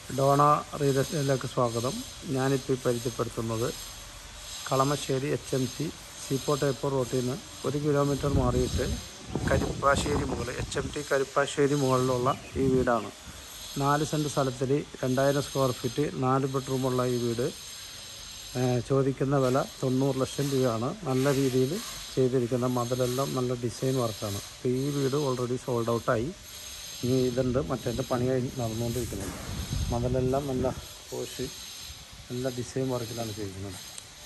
Donna real എസ്റ്റേറ്റിലേക്ക് സ്വാഗതം ഞാനിപ്പോൾ ഈ പരിചയപ്പെടുത്തുന്നത് Kalamassery H M C seaport airport റോട്ടിൽ നിന്ന് ഒരു കിലോമീറ്റർ മാറിയിട്ട് കരിപ്പാശ്ശേരി മുകളിൽ എച്ച് എം ടി കരിപ്പാശ്ശേരി മുകളിലുള്ള ഈ വീടാണ് നാല് സെൻറ്റ് സ്ഥലത്തിൽ രണ്ടായിരം സ്ക്വയർ ഫീറ്റ് നാല് ബെഡ്റൂമുള്ള ഈ വീട് ഏഹ് ചോദിക്കുന്ന വില തൊണ്ണൂറ് ലക്ഷം രൂപയാണ് നല്ല രീതിയിൽ ചെയ്തിരിക്കുന്ന മതിലെല്ലാം നല്ല ഡിസൈൻ വർക്കാണ് അപ്പോൾ ഈ വീട് ഓൾറെഡി സോൾഡ് ഔട്ടായി ഇനി ഇതുണ്ട് മറ്റേ പണി കഴിഞ്ഞ് നടന്നുകൊണ്ടിരിക്കുന്നുണ്ട് മതിലെല്ലാം നല്ല പോഷ് നല്ല ഡിസൈൻ വർക്കിലാണ് ചെയ്തിരിക്കുന്നത്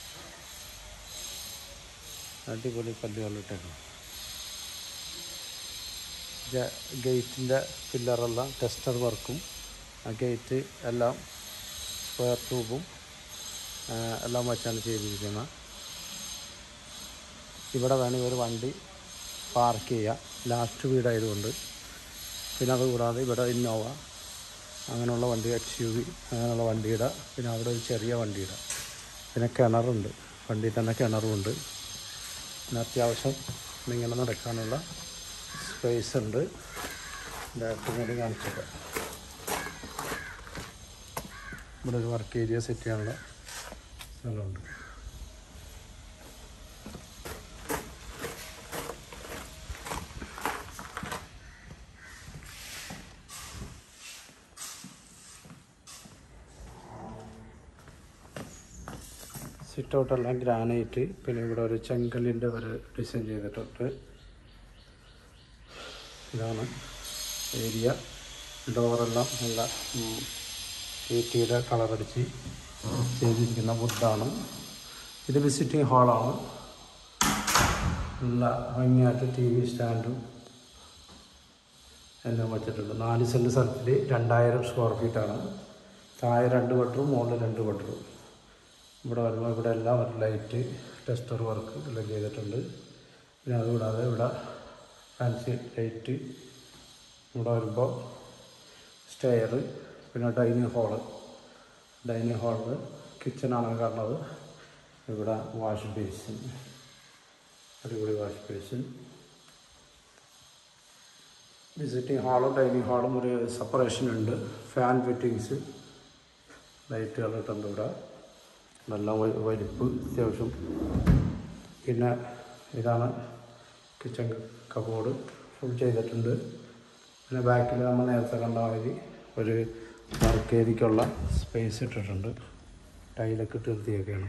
അടിപൊളി കല്ലുകളിട്ടേക്കണം ഗേറ്റിൻ്റെ പില്ലറെല്ലാം ടെസ്റ്റർ വർക്കും ആ ഗേറ്റ് എല്ലാം സ്ക്വയർ ട്യൂബും ആ, എല്ലാം വെച്ചാണ് ചെയ്തിരിക്കുന്നത് ഇവിടെ വേണമെങ്കിൽ ഒരു വണ്ടി പാർക്ക് ചെയ്യുക ലാസ്റ്റ് വീടായതുകൊണ്ട് പിന്നെ അതുകൂടാതെ ഇവിടെ ഇന്നോവ അങ്ങനെയുള്ള വണ്ടി എക്സ് യു വി അങ്ങനെയുള്ള വണ്ടിയുടെ പിന്നെ അവിടെ ഒരു ചെറിയ വണ്ടിയുടെ പിന്നെ കിണറുണ്ട് വണ്ടിയിൽ തന്നെ കിണറുമുണ്ട് പിന്നെ അത്യാവശ്യം ഇങ്ങനെ നടക്കാനുള്ള സ്പേസ് ഉണ്ട് ബാക്കും കൂടി കാണിച്ചത് ഇവിടെ ഒരു വർക്ക് ഏരിയ സെറ്റ് ചെയ്യാനുള്ള സ്ഥലമുണ്ട് സിറ്റ് ഔട്ടെല്ലാം ഗ്രാനൈറ്റ് പിന്നെ ഇവിടെ ഒരു ചെങ്കല്ലിൻ്റെ ഒരു ഡിസൈൻ ചെയ്തിട്ടുണ്ട് ഇതാണ് ഏരിയ ഡോറെല്ലാം നല്ല ഈറ്റിയുടെ കളറടിച്ച് ചെയ്തിരിക്കുന്ന വുഡാണ് ഇത് വിസിറ്റിംഗ് ഹാളാണ് നല്ല ഭംഗിയായിട്ട് ടി വി സ്റ്റാൻഡും എല്ലാം വെച്ചിട്ടുണ്ട് നാല് സെൻറ്റ് സ്ഥലത്തിൽ രണ്ടായിരം സ്ക്വയർ ഫീറ്റാണ് താഴെ രണ്ട് ബെഡ്റൂം മുകളിൽ രണ്ട് ബെഡ്റൂം ഇവിടെ വരുമ്പോൾ ഇവിടെ എല്ലാം ഒരു ലൈറ്റ് ടെസ്റ്റർ വർക്ക് എല്ലാം ചെയ്തിട്ടുണ്ട് പിന്നെ അതുകൂടാതെ ഇവിടെ ഫാൻസി ലൈറ്റ് ഇവിടെ വരുമ്പോൾ സ്റ്റെയർ പിന്നെ ഡൈനിങ് ഹാള് ഡൈനിങ് ഹാളിൽ കിച്ചണാണ് കാണുന്നത് ഇവിടെ വാഷ് ബേസിൻ അടിപൊളി വാഷ് ബേസിൻ വിസിറ്റിംഗ് ഹാളും ഡൈനിങ് ഹാളും ഒരു സെപ്പറേഷൻ ഉണ്ട് ഫാൻ ഫിറ്റിങ്സ് ലൈറ്റുകൾ ഇട്ടുണ്ട് ഇവിടെ നല്ല വ- വലിപ്പ് അത്യാവശ്യം പിന്നെ ഇതാണ് കിച്ചൺ കബോർഡ് ഫുൾ ചെയ്തിട്ടുണ്ട് പിന്നെ ബാക്കിൽ നമ്മൾ നേരത്തെ കണ്ട മാതിരി ഒരു വർക്ക് ഏരിയക്കുള്ള സ്പേസ് ഇട്ടിട്ടുണ്ട് ടൈലൊക്കെ ഇട്ട് നിർത്തിയൊക്കെയാണ്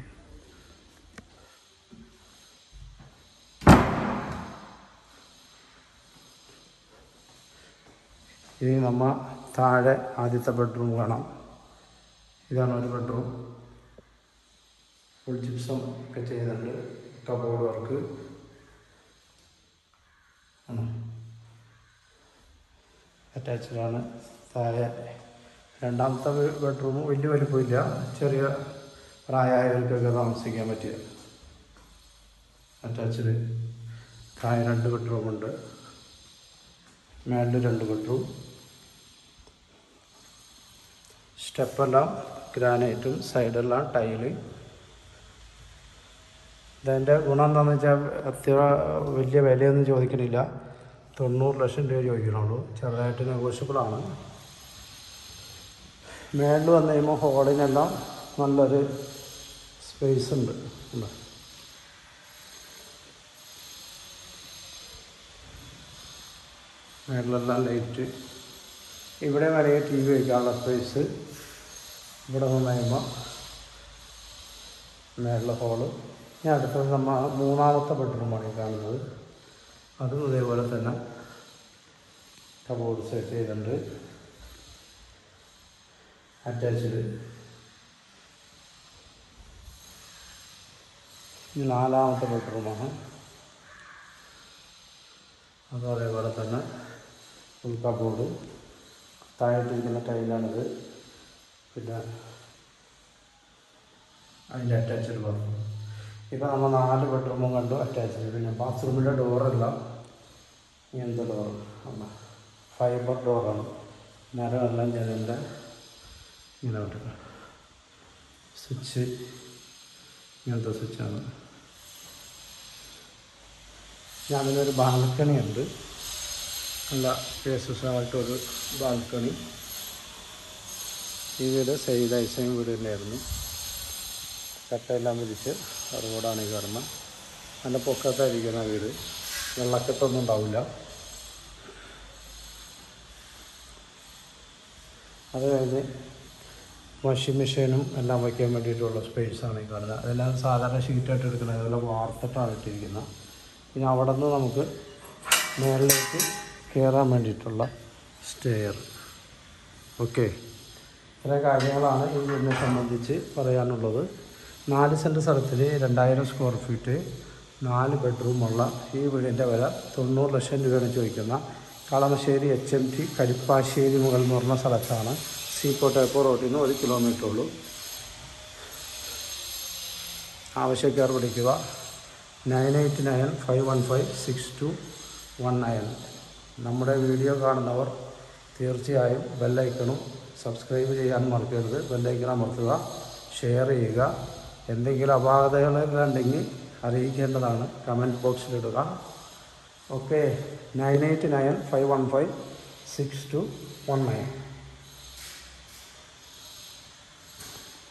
ഇനി നമ്മ താഴെ ആദ്യത്തെ ബെഡ്റൂം കാണാം ഇതാണ് ഒരു ബെഡ്റൂം ഫുൾ ജിപ്സം ഒക്കെ ചെയ്യുന്നുണ്ട് കബോർഡ് വർക്ക് ആണ് അറ്റാച്ച്ഡാണ് താഴെ രണ്ടാമത്തെ ബെഡ്റൂം വലിയ വലിപ്പമില്ല ചെറിയ പ്രായമായവർക്കൊക്കെ താമസിക്കാൻ പറ്റിയ അറ്റാച്ച്ഡ് താഴെ രണ്ട് ബെഡ്റൂമുണ്ട് മേളിൽ രണ്ട് ബെഡ്റൂം സ്റ്റെപ്പെല്ലാം ഗ്രാനൈറ്റും സൈഡെല്ലാം ടൈല് ഇതിൻ്റെ ഗുണം എന്താണെന്ന് വെച്ചാൽ അത്യ വലിയ വിലയൊന്നും ചോദിക്കണില്ല തൊണ്ണൂറ് ലക്ഷം രൂപ ചോദിക്കണുള്ളൂ ചെറുതായിട്ട് നെഗോഷ്യബിളാണ് മേളിൽ വന്നു കഴിയുമ്പോൾ ഹോളിനെല്ലാം നല്ലൊരു സ്പേസ് ഉണ്ട് ഉണ്ട്. മേളിലെല്ലാം ലൈറ്റ് ഇവിടെ വരെ ടി വി വയ്ക്കാനുള്ള സ്പേസ് ഇവിടെ വന്നു കഴിയുമ്പോൾ മേളിലെ ഹോള് ഇനി അടുത്തത് നമ്മൾ മൂന്നാമത്തെ ബെഡ്റൂമാണ് ഈ കാണുന്നത് അതും ഇതേപോലെ തന്നെ കബോർഡ് സെറ്റ് ചെയ്തിട്ടുണ്ട് അറ്റാച്ച്ഡ് ഇനി നാലാമത്തെ ബെഡ്റൂമാണ് അതും അതേപോലെ തന്നെ ഫുൾ കബോർഡ് താഴോട്ടിരിക്കുന്ന ടൈലാണിത് പിന്നെ അതിൻ്റെ അറ്റാച്ച്ഡ് ബാത്റൂം ഇപ്പോൾ നമ്മൾ നാല് ബെഡ്റൂമും കണ്ടു അറ്റാച്ച്ഡ് പിന്നെ ബാത്റൂമിൻ്റെ ഡോറെല്ലാം ഇങ്ങനത്തെ ഡോർ ഫൈബർ ഡോറാണ് മരമെല്ലാം ജനലിൻ്റെ ഇങ്ങനെ വിട്ടു സ്വിച്ച് ഇങ്ങനത്തെ സ്വിച്ചാണ് ഞാനിതൊരു ബാൽക്കണി ഉണ്ട് നല്ല സ്പേസസ് ആയിട്ടൊരു ബാൽക്കണി ഈ വീട് സെയ്ത ഐസയും വീട് തന്നെയായിരുന്നു കട്ടയെല്ലാം വിരിച്ച് റോഡാണ് ഈ കാണുന്നത് നല്ല പൊക്കത്തായിരിക്കുന്ന വീട് വെള്ളക്കെട്ടൊന്നും ഉണ്ടാവില്ല അത് കഴിഞ്ഞ് വാഷിംഗ് മെഷീനും എല്ലാം വയ്ക്കാൻ വേണ്ടിയിട്ടുള്ള സ്പേസാണ് ഈ കാണുന്നത് അതെല്ലാം സാധാരണ ഷീറ്റായിട്ട് എടുക്കുന്നത് അതെല്ലാം വാർത്തിട്ടാണ് ഇട്ടിരിക്കുന്നത് പിന്നെ അവിടെ നിന്ന് നമുക്ക് മേളിലേക്ക് കയറാൻ വേണ്ടിയിട്ടുള്ള സ്റ്റെയർ ഓക്കെ ഇത്ര കാര്യങ്ങളാണ് ഈ വീടിനെ സംബന്ധിച്ച് പറയാനുള്ളത് നാല് സെൻറ്റ് സ്ഥലത്തിൽ രണ്ടായിരം സ്ക്വയർ ഫീറ്റ് നാല് ബെഡ്റൂമുള്ള ഈ വീടിൻ്റെ വില തൊണ്ണൂറ് ലക്ഷം രൂപയാണ് ചോദിക്കുന്ന Kalamassery H M T Karippassery മുകൾ എന്ന് പറഞ്ഞ സ്ഥലത്താണ് സീക്കോട്ട് എയർപോർട്ട് റോഡിൽ നിന്ന് ഒരു കിലോമീറ്റർ ഉള്ളൂ ആവശ്യക്കാർ വിളിക്കുക nine eight nine five one five six two one nine നമ്മുടെ വീഡിയോ കാണുന്നവർ തീർച്ചയായും ബെല്ലൈക്കണും സബ്സ്ക്രൈബ് ചെയ്യാൻ മറക്കരുത് ബെല്ലൈക്കൺ അമർത്തുക ഷെയർ ചെയ്യുക എന്തെങ്കിലും അപാകതകളുണ്ടെങ്കിൽ അറിയിക്കേണ്ടതാണ് കമൻറ്റ് ബോക്സിലിടുക okay nine eight nine five one five six two one nine